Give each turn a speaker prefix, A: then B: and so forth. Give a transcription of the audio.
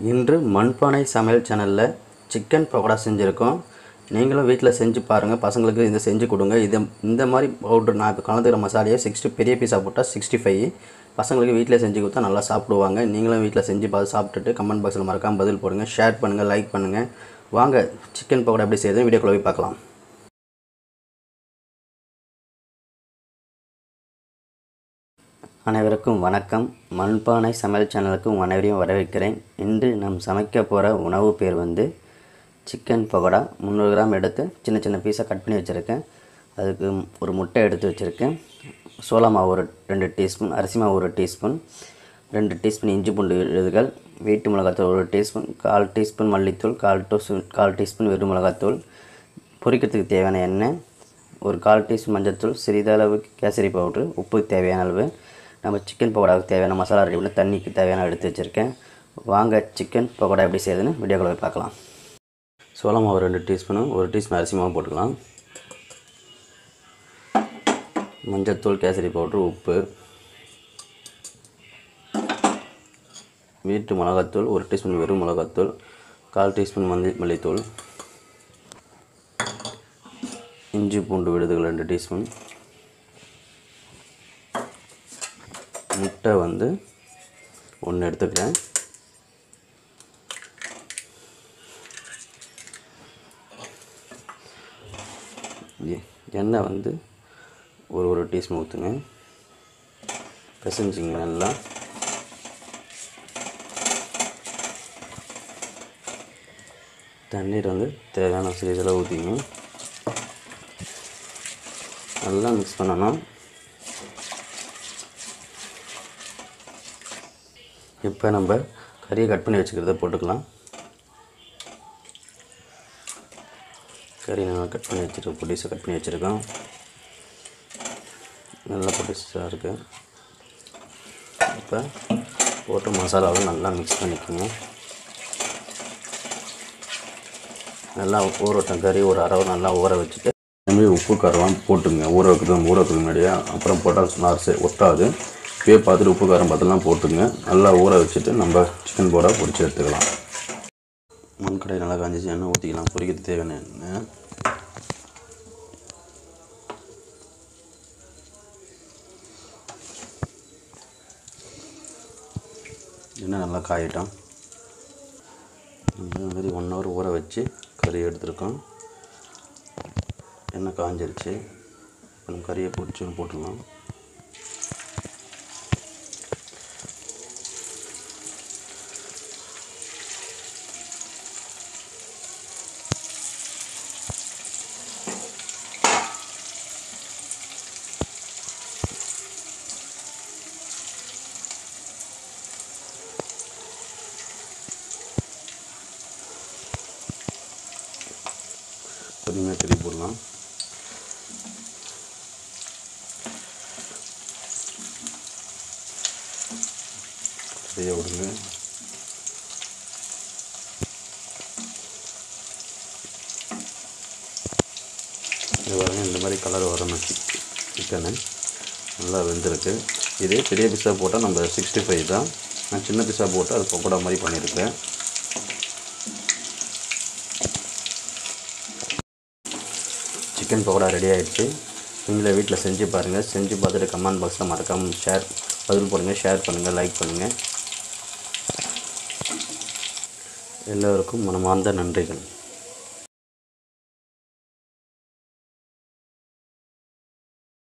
A: இன்று மண்பானை சமையல் சேனலில் சிக்கன் பக்கோடா செஞ்சுருக்கோம் நீங்களும் வீட்டில் செஞ்சு பாருங்கள் பசங்களுக்கு இதை செஞ்சு கொடுங்க இது இந்த மாதிரி பவுட்ரு நான் இப்போ கலந்துக்கிற மசாலையை சிக்ஸ்டி பெரிய பீஸாக போட்டால் சிக்ஸ்டி ஃபைவ் பசங்களுக்கு வீட்டில் செஞ்சு கொடுத்தா நல்லா சாப்பிடுவாங்க நீங்களும் வீட்டில் செஞ்சு பார்த்து சாப்பிட்டுட்டு கமெண்ட் பாக்ஸில் மறக்காமல் பதில் போடுங்க ஷேர் பண்ணுங்கள் லைக் பண்ணுங்கள் வாங்க சிக்கன் பக்கோடா எப்படி செய்யுது வீடியோக்குள்ளே போய் பார்க்கலாம் அனைவருக்கும் வணக்கம் மண்பானை சமையல் சேனலுக்கு உங்கள் அனைவரையும் வரவேற்கிறேன் இன்று நாம் சமைக்க போகிற உணவு பேர் வந்து சிக்கன் பகோடா முந்நூறு கிராம் எடுத்து சின்ன சின்ன பீஸாக கட் பண்ணி வச்சுருக்கேன் அதுக்கு ஒரு முட்டை எடுத்து வச்சுருக்கேன் சோளா மாவு ஒரு ரெண்டு டீஸ்பூன் அரிசி மாவு ஒரு டீஸ்பூன் ரெண்டு டீஸ்பூன் இஞ்சி பூண்டு விழுதுகள் வீட்டு மிளகாத்தூள் ஒரு டீஸ்பூன் கால் டீஸ்பூன் மல்லித்தூள் கால் டூஸ்பூன் கால் டீஸ்பூன் வெறும் மிளகாத்தூள் பொரிக்கிறதுக்கு தேவையான எண்ணெய் ஒரு கால் டீஸ்பூன் மஞ்சள்தூள் சிறிதளவு கேசரி பவுட்ரு உப்பு தேவையான அளவு நம்ம சிக்கன் பக்கோடாவுக்கு தேவையான மசாலா ரெடி பண்ணி தண்ணிக்கு தேவையான எடுத்து வச்சுருக்கேன் வாங்க சிக்கன் பக்கோடா எப்படி செய்யுதுன்னு வீடியோக்குள்ள போய் பார்க்கலாம் சோள மாவு ரெண்டு டீஸ்பூனும் ஒரு டீஸ்பூன் அரிசி மாவு போட்டுக்கலாம் மஞ்சள்தூள் கேசரி பவுட்ரு உப்பு வீட்டு மிளகாத்தூள் ஒரு டீஸ்பூன் வெறும் மிளகாத்தூள் கால் டீஸ்பூன் மல்லி மல்லித்தூள் இஞ்சி பூண்டு விழுதுகள் ரெண்டு டீஸ்பூன் முட்டை வந்து ஒன்று எடுத்துக்கிறேன் எ- எண்ணெய் வந்து ஒரு ஒரு டீஸ்பூன் ஊற்றுங்க பிசைஞ்சிங்க நல்லா தண்ணீர் வந்து தேவையான சிறிதளவு ஊற்றிங்க நல்லா மிக்ஸ் பண்ணணும் இப்போ நம்ம கறியை கட் பண்ணி வச்சுக்கிறத போட்டுக்கலாம் கறி நல்லா கட் பண்ணி வச்சுருக்கோம் பொடிஸை கட் பண்ணி வச்சுருக்கோம் நல்லா பொடிஸாக இருக்குது இப்போ போட்டு மசாலாவை நல்லா மிக்ஸ் பண்ணிக்கோங்க நல்லா ஊறட்டும் கறி ஒரு அரை hour நல்லா ஊற வச்சுட்டு அதுமாதிரி உப்பு காரம் போட்டுங்க ஊற வைக்கிறது ஊற வைக்கிறது முன்னாடியே அப்புறம் போட்டால் நார் சே ஒட்டாது இப்பயே பார்த்துட்டு உப்பு காரம் பார்த்தெல்லாம் போட்டுங்க நல்லா ஊற வச்சுட்டு நம்ம சிக்கன் போட பொரிச்சு எடுத்துக்கலாம் மண்கடை நல்லா காஞ்சிச்சு எண்ணெய் ஊற்றிக்கலாம் பொரிக்கிறது தேவையான எண்ணெய் எண்ணெய் நல்லா காயிட்டோம் இந்த மாதிரி ஒன் ஹவர் ஊற வச்சு கறி எடுத்துருக்கோம் எண்ணெய் காஞ்சிருச்சு இப்போ நம்ம கறியை பொரிச்சு போட்டுடலாம் பொறுமையாக திருப்பி போடலாம் சரியாக விடுங்க இது பாருங்க இந்த மாதிரி கலர் வரணும் சிக்கனு நல்லா வெந்திருக்கு இதே பெரிய பீஸாக போட்டால் நம்ம சிக்ஸ்டி ஃபைவ் தான் நான் சின்ன பீஸாக போட்டு அது பக்கோடா மாதிரி பண்ணியிருக்கேன் சிக்கன் பக்கோடா ரெடி ஆயிடுச்சு நீங்களே வீட்டில் செஞ்சு பாருங்கள் செஞ்சு பார்த்துட்டு கமெண்ட் பாக்ஸில் மறக்காமல் ஷேர் பதில் போடுங்க ஷேர் பண்ணுங்கள் லைக் பண்ணுங்கள் எல்லோருக்கும் மனமார்ந்த நன்றிகள்